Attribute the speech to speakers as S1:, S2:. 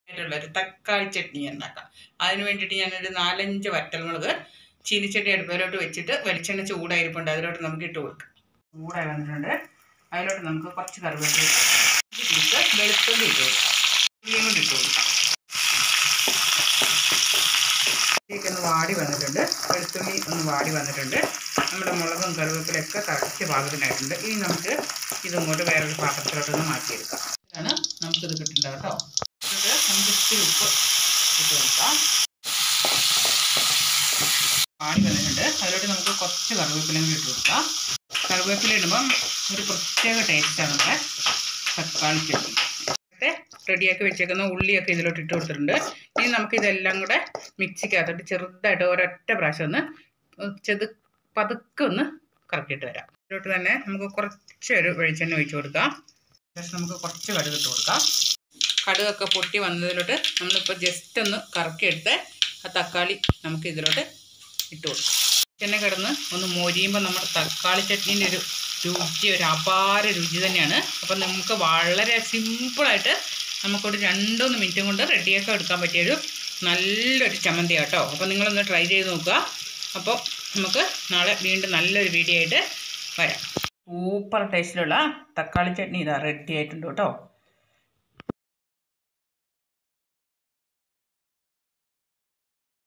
S1: ആയിട്ടുള്ള ഒരു തക്കാളി ചട്നി ഉണ്ടാക്കാം അതിന് വേണ്ടിയിട്ട് ഞാനൊരു നാലഞ്ച് വറ്റൽമുളക് ചീനിച്ചട്ടി അടുപ്പിലോട്ട് വെച്ചിട്ട് വെളിച്ചെണ്ണ ചൂടായിരിപ്പുണ്ട് അതിലോട്ട് നമുക്ക് ഇട്ട് കൊടുക്കാം ചൂടായി വന്നിട്ടുണ്ട് അതിലോട്ട് നമുക്ക് കുറച്ച് കറിവേപ്പില പീസ് വെളുത്തുള്ളി ഇട്ട് കൊടുക്കാം ഉള്ളിയും കൂടി ഇട്ട് കൊടുക്കാം ഇതിലേക്ക് ഒന്ന് വാടി വന്നിട്ടുണ്ട് വെളുത്തുള്ളി ഒന്ന് വാടി വന്നിട്ടുണ്ട് നമ്മുടെ മുളകും കറിവേപ്പിലൊക്കെ തറച്ച് പാകത്തിനായിട്ടുണ്ട് ഇനി നമുക്ക് ഇതങ്ങോട്ട് വേറൊരു പാത്രത്തിലോട്ടൊന്ന് മാറ്റിയെടുക്കാം ഇതാണ് നമുക്കിത് കിട്ടേണ്ടത് കേട്ടോ ഇത് നമുക്ക് ഇത്തിരി ഉപ്പ് ഇട്ട് കൊടുക്കാം വാടി വന്നിട്ടുണ്ട് അതിലോട്ട് നമുക്ക് കുറച്ച് കറിവേപ്പിലയും കൂടി ഇട്ട് കൊടുക്കാം കറിവേപ്പില ഇടുമ്പം ഒരു പ്രത്യേക ടേസ്റ്റാണ് നമ്മുടെ തക്കാളി ചട്നി നേരത്തെ റെഡിയാക്കി വെച്ചേക്കുന്ന ഉള്ളിയൊക്കെ ഇതിലോട്ട് ഇട്ട് കൊടുത്തിട്ടുണ്ട് ഇനി നമുക്ക് ഇതെല്ലാം കൂടെ മിക്സിക്കകത്തോട്ട് ചെറുതായിട്ട് ഒരൊറ്റ പ്രാവശ്യം ഒന്ന് ചെതു പതുക്കെ ഒന്ന് കറക്കിയിട്ട് വരാം ഇതിലോട്ട് തന്നെ നമുക്ക് കുറച്ച് ഒരു വെളിച്ചെണ്ണ ഒഴിച്ച് കൊടുക്കാം ശേഷം നമുക്ക് കുറച്ച് കടുക് ഇട്ട് കൊടുക്കാം കടുകൊക്കെ പൊട്ടി വന്നതിലോട്ട് നമ്മളിപ്പോൾ ജസ്റ്റ് ഒന്ന് കറക്കിയെടുത്ത് ആ തക്കാളി നമുക്ക് ഇതിലോട്ട് ഇട്ട് കൊടുക്കാം എണ്ണ കിടന്ന് ഒന്ന് മൊരിയുമ്പോൾ നമ്മുടെ തക്കാളി ചട്നീൻ്റെ ഒരു രുചി ഒരു അപാര രുചി തന്നെയാണ് അപ്പം നമുക്ക് വളരെ സിമ്പിളായിട്ട് നമുക്കൊരു രണ്ടൂന്ന് മിനിറ്റും കൊണ്ട് റെഡിയാക്കി എടുക്കാൻ പറ്റിയൊരു നല്ലൊരു ചമ്മന്തി കേട്ടോ അപ്പോൾ നിങ്ങളൊന്ന് ട്രൈ ചെയ്ത് നോക്കുക അപ്പോൾ നമുക്ക് നാളെ വീണ്ടും നല്ലൊരു വീഡിയോ ആയിട്ട് വരാം സൂപ്പർ ടേസ്റ്റിലുള്ള തക്കാളി ചട്നി ഇതാ റെഡി ആയിട്ടുണ്ട് കേട്ടോ